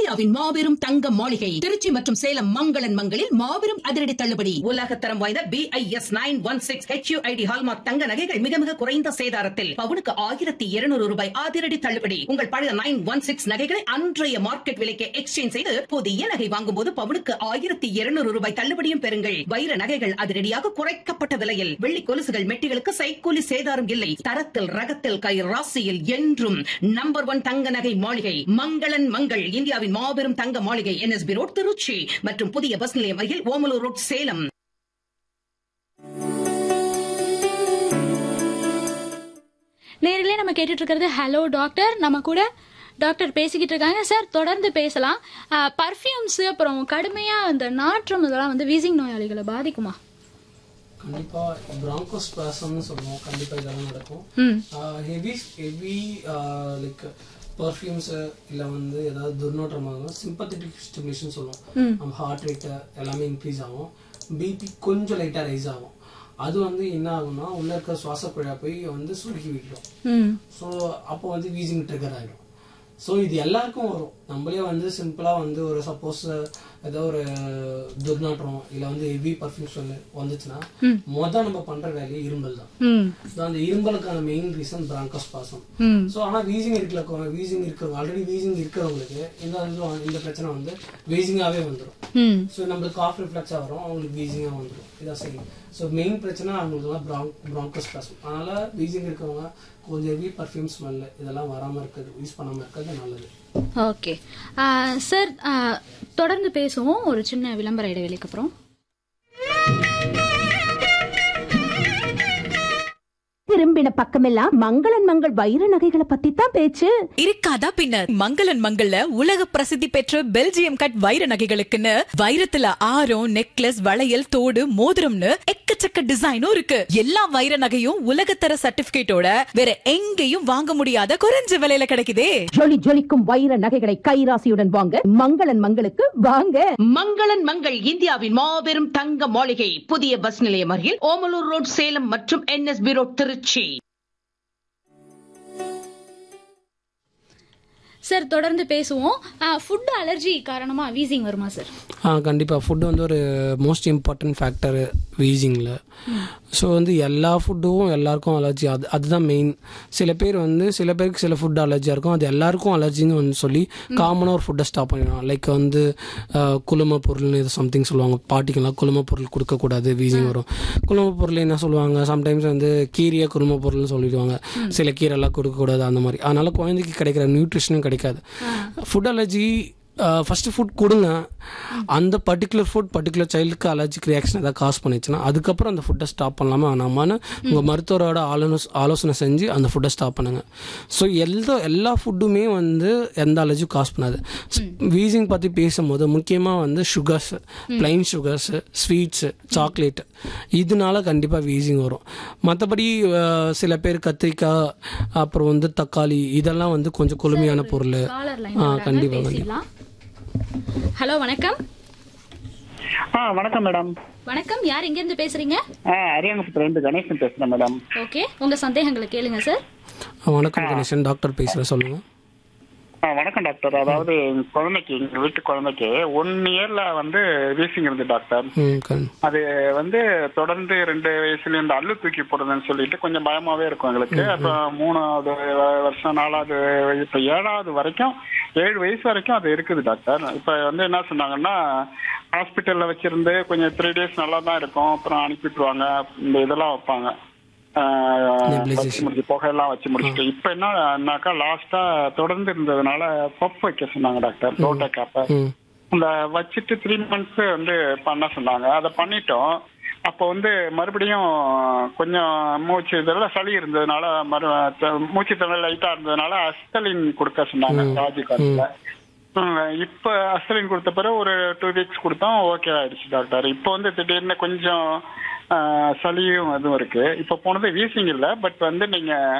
இந்தியாவின் மாபெரும் தங்க மாளிகை திருச்சி மற்றும் சேலம் மங்களன் மங்களில் மாபெரும் அதிரடி தள்ளுபடி உலகத்தரம் வாய்ந்த B I S nine one six HUID hallmark தங்க நகைகள் மிக மிக குறைந்த சேதாரத்தில் பவுனுக்கு ஆயிரத்தி இருநூறு ரூபாய் அதிரடி தள்ளுபடி உங்கள் பழைய நைன் ஒன் சிக்ஸ் நகைகளை அன்றைய மார்க்கெட் விலைக்கு எக்ஸ்சேஞ்ச் செய்து புதிய நகை வாங்கும்போது பவுனுக்கு ஆயிரத்தி இருநூறு ரூபாய் தள்ளுபடியும் பெறுங்கள் வைர நகைகள் அதிரடியாக குறைக்கப்பட்ட விலையில் வெள்ளி கொலுசுகள் மெட்டிகளுக்கு சைக்கூலி சேதாரம் இல்லை தரத்தில் ரகத்தில் கை ராசியில் என்றும் நம்பர் ஒன் தங்க நகை மாளிகை மங்களன் மங்கள் இந்தியாவின் மாபெரும் தங்க மாளிகை என்எஸ்பி ரோட் திருச்சி மற்றும் புதிய பஸ் நிலையம் அருகில் ஓமலூர் ரோட் சேலம் நேரிலே நம்ம கேட்டுட்டு இருக்கிறது ஹலோ டாக்டர் நம்ம கூட டாக்டர் பேசிக்கிட்டு இருக்காங்க சார் தொடர்ந்து பேசலாம் பர்ஃப்யூம்ஸ் அப்புறம் கடுமையா அந்த நாற்றம் இதெல்லாம் வந்து வீசிங் நோயாளிகளை பாதிக்குமா கண்டிப்பா பிராங்கோஸ்பாசம்னு சொல்லுவோம் கண்டிப்பா இதெல்லாம் நடக்கும் ம் ஹெவி ஹெவி லைக் பர்ஃப்யூம்ஸ் இல்ல வந்து ஏதாவது துர்நாற்றமாக சிம்பத்தட்டிக் ஸ்டிமுலேஷன் சொல்லுவோம் நம்ம ஹார்ட் ரேட் எல்லாமே இன்க்ரீஸ் ஆகும் பிபி கொஞ்சம் லைட்டா ரைஸ் ஆகும் அது வந்து என்ன ஆகும்னா உள்ள இருக்க சுவாச குழா போய் வந்து சுருக்கி விட்டுரும் ம் ஸோ அப்போ வந்து வீசிங் ட்ரிகர் ஆகிடும் ஸோ இது எல்லாருக்கும் வரும் நம்மளே வந்து சிம்பிளாக வந்து ஒரு சப்போஸ் ஏதோ ஒரு துர்நாற்றம் இல்லை வந்து ஹெவி பர்ஃப்யூம் சொல்லு வந்துச்சுன்னா மொதல் நம்ம பண்ற வேலையே இரும்பல் தான் ம் ஸோ அந்த இரும்பலுக்கான மெயின் ரீசன் பிராங்கோஸ்பாசம் ம் ஸோ ஆனால் வீசிங் இருக்கல வீசிங் இருக்கிறவங்க ஆல்ரெடி வீசிங் இருக்கிறவங்களுக்கு இந்த இது- இந்த பிரச்சனை வந்து வீசிங்காகவே வந்துடும் ம் ஸோ நம்மளுக்கு காஃப் ரிஃப்ளெக்ஸாக வரும் அவங்களுக்கு வீசிங்காக வந்துடும் இதான் சரி ஸோ மெயின் பிரச்சனை அவங்களுக்குலாம் ப்ராங் ப்ராங்கோஸ்பாசம் அதனால வீசிங் இருக்கவங்க கொஞ்சம் ஹெவி பர்ஃப்யூம் ஸ்மெல் இதெல்லாம் வராமல் இருக்கிறது யூஸ் பண்ணாமல் இருக்கிறது நல்லது ஓகே சார் தொடர்ந்து பேசுவோம் ஒரு சின்ன விளம்பர இடைவெளிக்கு அப்புறம் திரும்பின பக்கமெல்லாம் மங்களன் மங்கள் வைர நகைகளை பத்தி தான் பேச்சு இருக்காதா பின்ன மங்களன் மங்கள்ல உலக பிரசித்தி பெற்ற பெல்ஜியம் கட் வைர நகைகளுக்குன்னு வைரத்துல ஆரம் நெக்லஸ் வளையல் தோடு மோதிரம்னு எக்கச்சக்க டிசைனும் இருக்கு எல்லா வைர நகையும் உலகத்தர சர்டிபிகேட்டோட வேற எங்கேயும் வாங்க முடியாத குறைஞ்ச விலையில கிடைக்குதே ஜொலி ஜொலிக்கும் வைர நகைகளை கைராசியுடன் வாங்க மங்களன் மங்களுக்கு வாங்க மங்களன் மங்கள் இந்தியாவின் மாபெரும் தங்க மாளிகை புதிய பஸ் நிலையம் அருகில் ஓமலூர் ரோட் சேலம் மற்றும் என்எஸ்பி ரோட் திருச்சி சார் தொடர்ந்து பேசுவோம் ஃபுட் அலர்ஜி காரணமா வீசிங் வருமா சார் ஆ கண்டிப்பாக ஃபுட்டு வந்து ஒரு மோஸ்ட் இம்பார்ட்டன்ட் ஃபேக்டர் வீசிங்கில் ஸோ வந்து எல்லா ஃபுட்டும் எல்லாருக்கும் அலர்ஜி அது அதுதான் மெயின் சில பேர் வந்து சில பேருக்கு சில ஃபுட் அலர்ஜியாக இருக்கும் அது எல்லாருக்கும் அலர்ஜின்னு வந்து சொல்லி காமனாக ஒரு ஃபுட்டை ஸ்டாப் பண்ணிடுவாங்க லைக் வந்து ஆ, குளும பொருள்னு இது சம்திங் சொல்லுவாங்க பாட்டிக்கெல்லாம் குளும பொருள் கொடுக்கக்கூடாது வீசிங் வரும் குளும பொருள் என்ன சொல்லுவாங்க சம்டைம்ஸ் வந்து கீரையை குளும பொருள்னு சொல்லிடுவாங்க சில கீரைலாம் கொடுக்கக்கூடாது அந்த மாதிரி அதனால குழந்தைக்கு கிடைக்கிற நியூட்ரிஷனும் கிடைக்காது ஃபுட் அலர்ஜி ஃபர்ஸ்ட் ஃபுட் கொடுங்க அந்த பர்டிகுலர் ஃபுட் பர்டிகுலர் சைல்டுக்கு அலர்ஜிக் ரியாக்ஷன் ஏதாவது காஸ் பண்ணிச்சுன்னா அதுக்கப்புறம் அந்த ஃபுட்டை ஸ்டாப் பண்ணலாமா வேணாமான்னு உங்கள் மருத்துவரோட ஆலோசனை ஆலோசனை செஞ்சு அந்த ஃபுட்டை ஸ்டாப் பண்ணுங்க ஸோ எல்லா எல்லா ஃபுட்டுமே வந்து எந்த அலர்ஜியும் காஸ் பண்ணாது வீசிங் பற்றி பேசும்போது முக்கியமாக வந்து sugars plain sugars sweets chocolate இதனால கண்டிப்பாக வீசிங் வரும் மற்றபடி சில பேர் கத்திரிக்காய் அப்புறம் வந்து தக்காளி இதெல்லாம் வந்து கொஞ்சம் குளுமையான பொருள் காலர் ஆ லைன் கண்டிப்பாக கண்டிப்பாக பேசிடலாம் ஹலோ வணக்கம் ஆ வணக்கம் மேடம் வணக்கம் யார் எங்க இருந்து பேசுறீங்க ஆ அரியாங்குப்பத்துலேருந்து கணேசன் பேசுகிறேன் மேடம் ஓகே உங்க சந்தேகங்களை கேளுங்க சார் வணக்கம் கணேசன் டாக்டர் பேசுகிறேன் சொல்லுங்கள் ஆ வணக்கம் டாக்டர் அதாவது எங்க குழந்தைக்கு எங்க வீட்டு குழந்தைக்கு ஒன் இயர்ல வந்து வீசிங் இருந்து டாக்டர் ம் கண் அது வந்து தொடர்ந்து ரெண்டு வயசுல இந்த அள்ளு தூக்கி போடுறதுன்னு சொல்லிட்டு கொஞ்சம் பயமாவே இருக்கும் எங்களுக்கு அப்புறம் மூணாவது வ- வருஷம் நாலாவது வய- இப்ப ஏழாவது வரைக்கும் ஏழு வயசு வரைக்கும் அது இருக்குது டாக்டர் இப்ப வந்து என்ன சொன்னாங்கன்னா ஹாஸ்பிட்டல்ல வச்சிருந்து கொஞ்சம் த்ரீ டேஸ் நல்லா தான் இருக்கும் அப்புறம் அனுப்பிட்டுருவாங்க இந்த இதெல்லாம் வைப்பாங்க ஆஹ், Nebulization. வச்சு முடிச்சு புகையெல்லாம் வச்சு முடிச்சுட்டு இப்ப என்னன்னாக்கா லாஸ்டா தொடர்ந்து இருந்ததுனால பப் வைக்க சொன்னாங்க டாக்டர் டோட்டா கேப்ப ம் அந்த வச்சுட்டு த்ரீ மந்த்ஸ் வந்து பண்ண சொன்னாங்க அதை பண்ணிட்டோம் அப்போ வந்து மறுபடியும் கொஞ்சம் மூச்சு இதெல்லாம் சளி இருந்ததுனால மறு த- மூச்சு திணறல் லைட்டா இருந்ததுனால அஸ்தலின் கொடுக்க சொன்னாங்க ராஜிகார்ல இப்ப அஸ்தலின் கொடுத்த பிறகு ஒரு டூ வீக்ஸ் கொடுத்தோம் ஓகே ஆயிடுச்சு டாக்டர் இப்போ வந்து திடீர்னு கொஞ்சம் ஆஹ், சளியும் இதுவும் இருக்கு இப்போ போனது வீசிங் இல்லை பட் வந்து நீங்க